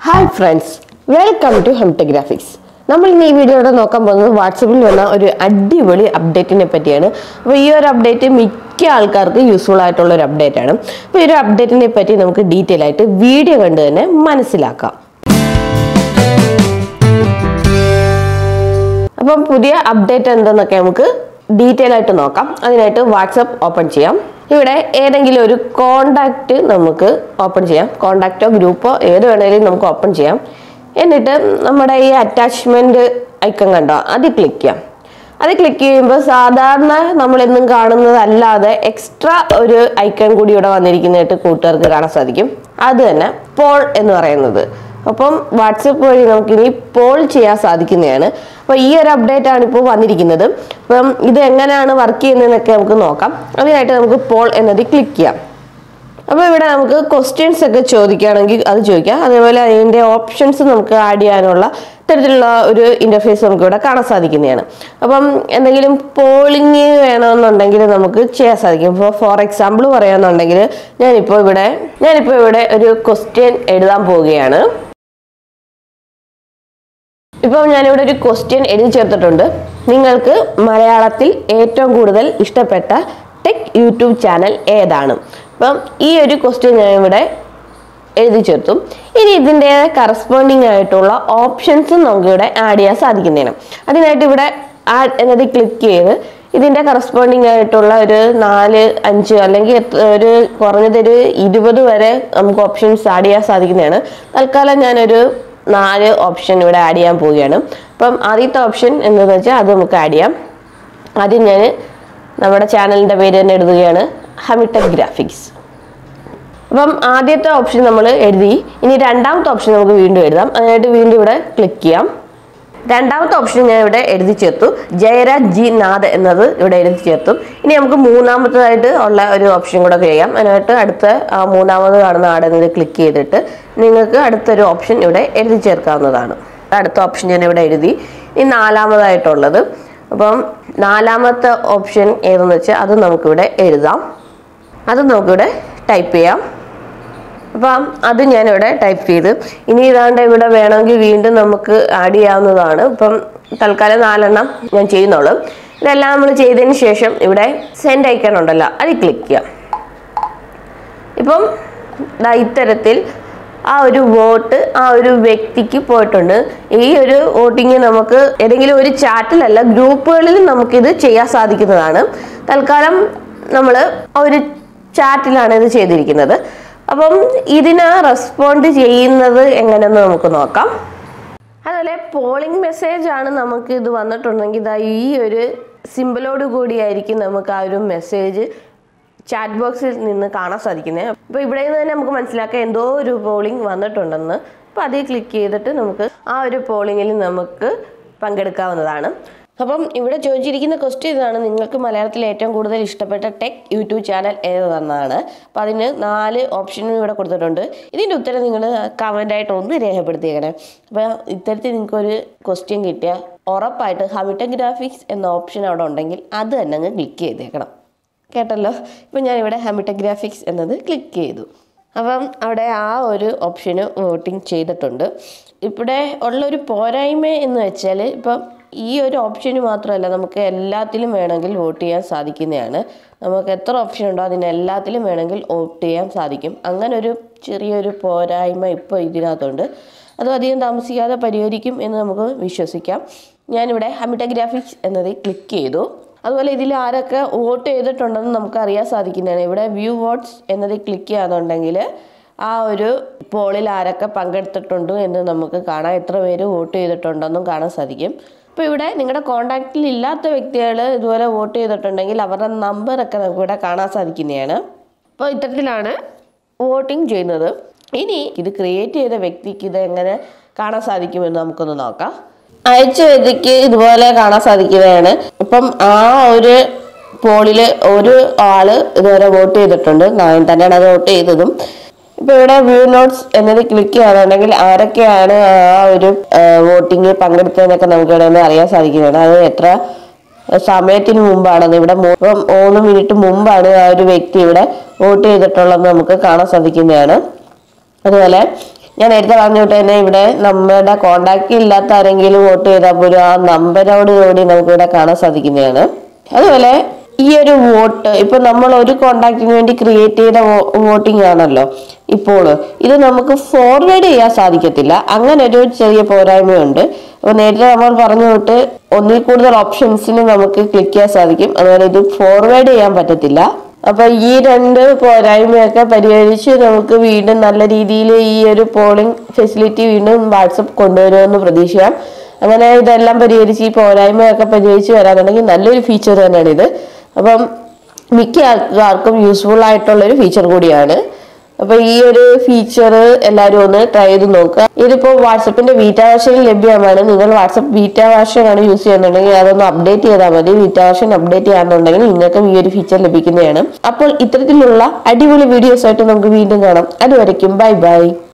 hi friends welcome to ഹെംറ്റഗ്രാഫിക്സ് നമ്മൾ ഇന്ന് ഈ വീഡിയോയുടെ നോക്കാൻ പോകുന്നത് വാട്സപ്പിൽ വന്ന ഒരു അടിപൊളി അപ്ഡേറ്റിനെ പറ്റിയാണ് അപ്പോൾ ഈ ഒരു അപ്ഡേറ്റ് മിക്ക ആൾക്കാർക്ക് യൂസ്ഫുൾ ആയിട്ടുള്ള ഒരു അപ്ഡേറ്റ് ആണ് അപ്പോൾ ഈ ഒരു അപ്ഡേറ്റിനെ പറ്റി നമുക്ക് ഡീറ്റെയിൽ ആയിട്ട് വീഡിയോ കണ്ട് തന്നെ മനസ്സിലാക്കാം അപ്പം പുതിയ അപ്ഡേറ്റ് എന്തെന്നൊക്കെ നമുക്ക് ഡീറ്റെയിൽ ആയിട്ട് നോക്കാം അതിനായിട്ട് വാട്സപ്പ് ഓപ്പൺ ചെയ്യാം ഇവിടെ ഏതെങ്കിലും ഒരു കോണ്ടാക്റ്റ് നമുക്ക് ഓപ്പൺ ചെയ്യാം കോണ്ടാക്റ്റോ ഗ്രൂപ്പോ ഏത് വേണമെങ്കിലും നമുക്ക് ഓപ്പൺ ചെയ്യാം എന്നിട്ട് നമ്മുടെ ഈ അറ്റാച്ച്മെന്റ് ഐക്കൺ കണ്ടോ അത് ക്ലിക്ക് ചെയ്യാം അത് ക്ലിക്ക് ചെയ്യുമ്പോൾ സാധാരണ നമ്മളെന്നും കാണുന്നതല്ലാതെ എക്സ്ട്രാ ഒരു ഐക്കൺ കൂടി ഇവിടെ വന്നിരിക്കുന്നതായിട്ട് കൂട്ടുകാർക്ക് കാണാൻ സാധിക്കും അത് തന്നെ പോൾ എന്ന് പറയുന്നത് അപ്പം വാട്സപ്പ് വഴി നമുക്കിനി പോൾ ചെയ്യാൻ സാധിക്കുന്നതാണ് അപ്പോൾ ഈ ഒരു അപ്ഡേറ്റ് ആണ് ഇപ്പോൾ വന്നിരിക്കുന്നത് അപ്പം ഇത് എങ്ങനെയാണ് വർക്ക് ചെയ്യുന്നതെന്നൊക്കെ നമുക്ക് നോക്കാം അതിനായിട്ട് നമുക്ക് പോൾ എന്നത് ക്ലിക്ക് ചെയ്യാം അപ്പോൾ ഇവിടെ നമുക്ക് ക്വസ്റ്റ്യൻസ് ഒക്കെ ചോദിക്കുകയാണെങ്കിൽ അത് ചോദിക്കാം അതേപോലെ അതിൻ്റെ ഓപ്ഷൻസ് നമുക്ക് ആഡ് ചെയ്യാനുള്ള ഇത്തരത്തിലുള്ള ഒരു ഇൻ്റർഫേസ് നമുക്ക് ഇവിടെ കാണാൻ സാധിക്കുന്നതാണ് അപ്പം എന്തെങ്കിലും പോളിങ് വേണമെന്നുണ്ടെങ്കിൽ നമുക്ക് ചെയ്യാൻ സാധിക്കും ഇപ്പോൾ ഫോർ എക്സാമ്പിൾ പറയുകയാണെന്നുണ്ടെങ്കിൽ ഞാനിപ്പോൾ ഇവിടെ ഞാനിപ്പോൾ ഇവിടെ ഒരു ക്വസ്റ്റ്യൻ എഴുതാൻ പോവുകയാണ് ഇപ്പം ഞാനിവിടെ ഒരു ക്വസ്റ്റ്യൻ എഴുതി ചേർത്തിട്ടുണ്ട് നിങ്ങൾക്ക് മലയാളത്തിൽ ഏറ്റവും കൂടുതൽ ഇഷ്ടപ്പെട്ട ടെക് യൂട്യൂബ് ചാനൽ ഏതാണ് അപ്പം ഈ ഒരു ക്വസ്റ്റ്യൻ ഞാൻ ഇവിടെ എഴുതി ചേർത്തു ഇനി ഇതിൻ്റെ കറസ്പോണ്ടിങ് ആയിട്ടുള്ള ഓപ്ഷൻസും നമുക്ക് ഇവിടെ ആഡ് ചെയ്യാൻ സാധിക്കുന്നതാണ് അതിനായിട്ട് ഇവിടെ ആഡ് എന്നത് ക്ലിക്ക് ചെയ്ത് ഇതിൻ്റെ കറസ്പോണ്ടിങ് ആയിട്ടുള്ള ഒരു നാല് അഞ്ച് അല്ലെങ്കിൽ എത്ര- ഒരു കുറഞ്ഞതൊരു ഇരുപത് വരെ നമുക്ക് ഓപ്ഷൻസ് ആഡ് ചെയ്യാൻ സാധിക്കുന്നതാണ് തൽക്കാലം ഞാനൊരു നാല് ഓപ്ഷൻ ഇവിടെ ആഡ് ചെയ്യാൻ പോവുകയാണ് അപ്പം ആദ്യത്തെ ഓപ്ഷൻ എന്താണെന്ന് വെച്ചാൽ അത് നമുക്ക് ആഡ് ചെയ്യാം ആദ്യം ഞാൻ നമ്മുടെ ചാനലിൻ്റെ പേര് തന്നെ എഴുതുകയാണ് ഹമിടെക് ഗ്രാഫിക്സ് അപ്പം ആദ്യത്തെ ഓപ്ഷൻ നമ്മൾ എഴുതി ഇനി രണ്ടാമത്തെ ഓപ്ഷൻ നമുക്ക് വീണ്ടും എഴുതാം അതിനായിട്ട് വീണ്ടും ഇവിടെ ക്ലിക്ക് ചെയ്യാം രണ്ടാമത്തെ ഓപ്ഷൻ ഞാൻ ഇവിടെ എഴുതി ചേർത്തു ജയരാജ് ജി നാഥ് എന്നത് ഇവിടെ എഴുതി ചേർത്തു ഇനി നമുക്ക് മൂന്നാമത്തേതായിട്ട് ഉള്ള ഒരു ഓപ്ഷൻ കൂടെ ചെയ്യാം അതിനായിട്ട് അടുത്ത ആ മൂന്നാമത് കാണുന്ന ആടെ നിന്ന് ക്ലിക്ക് ചെയ്തിട്ട് നിങ്ങൾക്ക് അടുത്തൊരു ഓപ്ഷൻ ഇവിടെ എഴുതി ചേർക്കാവുന്നതാണ് അടുത്ത ഓപ്ഷൻ ഞാൻ ഇവിടെ എഴുതി ഇനി നാലാമതായിട്ടുള്ളത് അപ്പം നാലാമത്തെ ഓപ്ഷൻ ഏതെന്ന് വെച്ചാൽ അത് നമുക്കിവിടെ എഴുതാം അത് നമുക്കിവിടെ ടൈപ്പ് ചെയ്യാം അപ്പം അത് ഞാനിവിടെ ടൈപ്പ് ചെയ്ത് ഇനി ഇതാണ്ട് ഇവിടെ വേണമെങ്കിൽ വീണ്ടും നമുക്ക് ആഡ് ചെയ്യാവുന്നതാണ് ഇപ്പം തൽക്കാലം നാലെണ്ണം ഞാൻ ചെയ്യുന്നുള്ളൂ ഇതെല്ലാം നമ്മൾ ചെയ്തതിന് ശേഷം ഇവിടെ സെൻഡ് ഐക്കൺ ഉണ്ടല്ലോ അതിൽ ക്ലിക്ക് ചെയ്യാം ഇപ്പം ദാ ഇത്തരത്തിൽ ആ ഒരു വോട്ട് ആ ഒരു വ്യക്തിക്ക് പോയിട്ടുണ്ട് ഈ ഒരു വോട്ടിങ് നമുക്ക് ഏതെങ്കിലും ഒരു ചാറ്റിലല്ല ഗ്രൂപ്പുകളിൽ നമുക്കിത് ചെയ്യാൻ സാധിക്കുന്നതാണ് തൽക്കാലം നമ്മൾ ഒരു ചാറ്റിലാണ് ഇത് ചെയ്തിരിക്കുന്നത് അപ്പം ഇതിന് റെസ്പോണ്ട് ചെയ്യുന്നത് എങ്ങനെയെന്ന് നമുക്ക് നോക്കാം അതുപോലെ പോളിംഗ് മെസ്സേജ് ആണ് നമുക്ക് ഇത് വന്നിട്ടുണ്ടെങ്കിൽ ഇതാ ഈ ഒരു സിമ്പിളോട് കൂടിയായിരിക്കും നമുക്ക് ആ ഒരു മെസ്സേജ് ചാറ്റ് ബോക്സിൽ നിന്ന് കാണാൻ സാധിക്കുന്നത് അപ്പോൾ ഇവിടെ നിന്ന് തന്നെ നമുക്ക് മനസ്സിലാക്കാം എന്തോ ഒരു പോളിംഗ് വന്നിട്ടുണ്ടെന്ന് അപ്പോൾ അതിൽ ക്ലിക്ക് ചെയ്തിട്ട് നമുക്ക് ആ ഒരു പോളിങ്ങിൽ നമുക്ക് പങ്കെടുക്കാവുന്നതാണ് അപ്പം ഇവിടെ ചോദിച്ചിരിക്കുന്ന ക്വസ്റ്റ്യൻ ഇതാണ് നിങ്ങൾക്ക് മലയാളത്തിൽ ഏറ്റവും കൂടുതൽ ഇഷ്ടപ്പെട്ട ടെക് യൂട്യൂബ് ചാനൽ ഏതെന്നാണ് അപ്പോൾ അതിന് നാല് ഓപ്ഷനും ഇവിടെ കൊടുത്തിട്ടുണ്ട് ഇതിൻ്റെ ഉത്തരം നിങ്ങൾ കമൻ്റായിട്ട് ഒന്ന് രേഖപ്പെടുത്തിയേക്കണേ അപ്പോൾ ഇത്തരത്തിൽ നിങ്ങൾക്കൊരു ക്വസ്റ്റ്യൻ കിട്ടിയാൽ ഉറപ്പായിട്ട് ഹമിറ്റഗ്രാഫിക്സ് എന്ന ഓപ്ഷൻ അവിടെ ഉണ്ടെങ്കിൽ അത് തന്നെ അങ്ങ് ക്ലിക്ക് ചെയ്തേക്കണം കേട്ടല്ലോ ഇപ്പം ഞാനിവിടെ ഹമിറ്റഗ്രാഫിക്സ് എന്നത് ക്ലിക്ക് ചെയ്തു അപ്പം അവിടെ ആ ഒരു ഓപ്ഷന് വോട്ടിംഗ് ചെയ്തിട്ടുണ്ട് ഇവിടെ ഉള്ളൊരു പോരായ്മ എന്ന് വെച്ചാൽ ഇപ്പം ഈ ഒരു ഓപ്ഷന് മാത്രമല്ല നമുക്ക് എല്ലാത്തിലും വേണമെങ്കിൽ വോട്ട് ചെയ്യാൻ സാധിക്കുന്നതാണ് നമുക്ക് എത്ര ഓപ്ഷൻ ഉണ്ടോ അതിന് എല്ലാത്തിലും വേണമെങ്കിൽ വോട്ട് ചെയ്യാൻ സാധിക്കും അങ്ങനെ ഒരു ചെറിയൊരു പോരായ്മ ഇപ്പോൾ ഇതിനകത്തുണ്ട് അത് അധികം താമസിക്കാതെ പരിഹരിക്കും എന്ന് നമുക്ക് വിശ്വസിക്കാം ഞാനിവിടെ ഹമിറ്റഗ്രാഫിക്സ് എന്നത് ക്ലിക്ക് ചെയ്തു അതുപോലെ ഇതിൽ ആരൊക്കെ വോട്ട് ചെയ്തിട്ടുണ്ടെന്ന് നമുക്ക് അറിയാൻ സാധിക്കുന്നതാണ് ഇവിടെ വ്യൂ വോട്ട്സ് എന്നത് ക്ലിക്ക് ചെയ്യാന്നുണ്ടെങ്കിൽ ആ ഒരു പോളിൽ ആരൊക്കെ പങ്കെടുത്തിട്ടുണ്ട് എന്ന് നമുക്ക് കാണാം എത്ര പേര് വോട്ട് ചെയ്തിട്ടുണ്ടെന്നും കാണാൻ സാധിക്കും അപ്പോൾ ഇവിടെ നിങ്ങളുടെ കോണ്ടാക്റ്റിൽ ഇല്ലാത്ത വ്യക്തികൾ ഇതുപോലെ വോട്ട് ചെയ്തിട്ടുണ്ടെങ്കിൽ അവരുടെ നമ്പറൊക്കെ നമുക്ക് ഇവിടെ കാണാൻ സാധിക്കുന്നതാണ് അപ്പോൾ ഇത്തരത്തിലാണ് വോട്ടിംഗ് ചെയ്യുന്നത് ഇനി ഇത് ക്രിയേറ്റ് ചെയ്ത വ്യക്തിക്ക് ഇത് എങ്ങനെ കാണാൻ സാധിക്കുമെന്ന് നമുക്കൊന്ന് നോക്കാം അയച്ച വ്യക്തിക്ക് ഇതുപോലെ കാണാൻ സാധിക്കുന്നതാണ് ഇപ്പം ആ ഒരു പോളില് ഒരു ആള് ഇതുവരെ വോട്ട് ചെയ്തിട്ടുണ്ട് ഞാൻ തന്നെയാണ് അത് വോട്ട് ചെയ്തതും ഇപ്പൊ ഇവിടെ വ്യൂ നോട്ട്സ് എന്നത് ക്ലിക്ക് ചെയ്യാന്നുണ്ടെങ്കിൽ ആരൊക്കെയാണ് ആ ഒരു വോട്ടിങ്ങിൽ പങ്കെടുത്തതെന്നൊക്കെ നമുക്ക് ഇവിടെ നിന്ന് അറിയാൻ സാധിക്കുന്നതാണ് അത് എത്ര സമയത്തിന് മുമ്പാണ് ഇവിടെ മൂ- ഇപ്പം മൂന്ന് മിനിറ്റ് മുമ്പാണ് ആ ഒരു വ്യക്തി ഇവിടെ വോട്ട് ചെയ്തിട്ടുള്ളത് നമുക്ക് കാണാൻ സാധിക്കുന്നതാണ് അതുപോലെ ഞാൻ നേരത്തെ പറഞ്ഞിട്ട് തന്നെ ഇവിടെ നമ്മുടെ കോണ്ടാക്ട് ഇല്ലാത്ത ആരെങ്കിലും വോട്ട് ചെയ്താൽ പോലും ആ നമ്പരോട് കൂടി നമുക്ക് ഇവിടെ കാണാൻ സാധിക്കുന്നതാണ് അതുപോലെ ഈ ഒരു വോട്ട് ഇപ്പൊ നമ്മൾ ഒരു കോണ്ടാക്റ്റിന് വേണ്ടി ക്രിയേറ്റ് ചെയ്ത വോട്ടിംഗ് ആണല്ലോ ഇപ്പോൾ ഇത് നമുക്ക് ഫോർവേഡ് ചെയ്യാൻ സാധിക്കത്തില്ല അങ്ങനെ ഒരു ചെറിയ പോരായ്മയുണ്ട് അപ്പൊ നേരത്തെ നമ്മൾ പറഞ്ഞു തൊട്ട് ഒന്നിൽ കൂടുതൽ ഓപ്ഷൻസിന് നമുക്ക് ക്ലിക്ക് ചെയ്യാൻ സാധിക്കും അതുപോലെ ഇത് ഫോർവേഡ് ചെയ്യാൻ പറ്റത്തില്ല അപ്പൊ ഈ രണ്ട് പോരായ്മയൊക്കെ പരിഹരിച്ച് നമുക്ക് വീണ്ടും നല്ല രീതിയിൽ ഈ ഒരു പോളിംഗ് ഫെസിലിറ്റി വീണ്ടും വാട്സപ്പ് കൊണ്ടുവരുമെന്ന് പ്രതീക്ഷിക്കാം അങ്ങനെ ഇതെല്ലാം പരിഹരിച്ച് ഈ പോരായ്മയൊക്കെ പരിഹരിച്ച് വരാനുണ്ടെങ്കിൽ നല്ലൊരു ഫീച്ചർ തന്നെയാണ് ഇത് അപ്പം മിക്ക ആൾക്കാർക്കും യൂസ്ഫുൾ ആയിട്ടുള്ള ഒരു ഫീച്ചർ കൂടിയാണ് അപ്പൊ ഈ ഒരു ഫീച്ചർ എല്ലാവരും ഒന്ന് ട്രൈ ചെയ്ത് നോക്കുക ഇതിപ്പോ വാട്സപ്പിന്റെ ബീറ്റ വേർഷനിൽ ലഭ്യമാണ് നിങ്ങൾ വാട്സപ്പ് ബീറ്റ വേർഷൻ ആണ് യൂസ് ചെയ്യുന്നുണ്ടെങ്കിൽ അതൊന്ന് അപ്ഡേറ്റ് ചെയ്താൽ മതി ബീറ്റ വേർഷൻ അപ്ഡേറ്റ് ചെയ്യാന്നുണ്ടെങ്കിൽ നിങ്ങൾക്കും ഈ ഒരു ഫീച്ചർ ലഭിക്കുന്നതാണ് അപ്പോൾ ഇത്തരത്തിലുള്ള അടിപൊളി വീഡിയോസ് ആയിട്ട് നമുക്ക് വീണ്ടും കാണാം അതുവരയ്ക്കും ബൈ ബൈ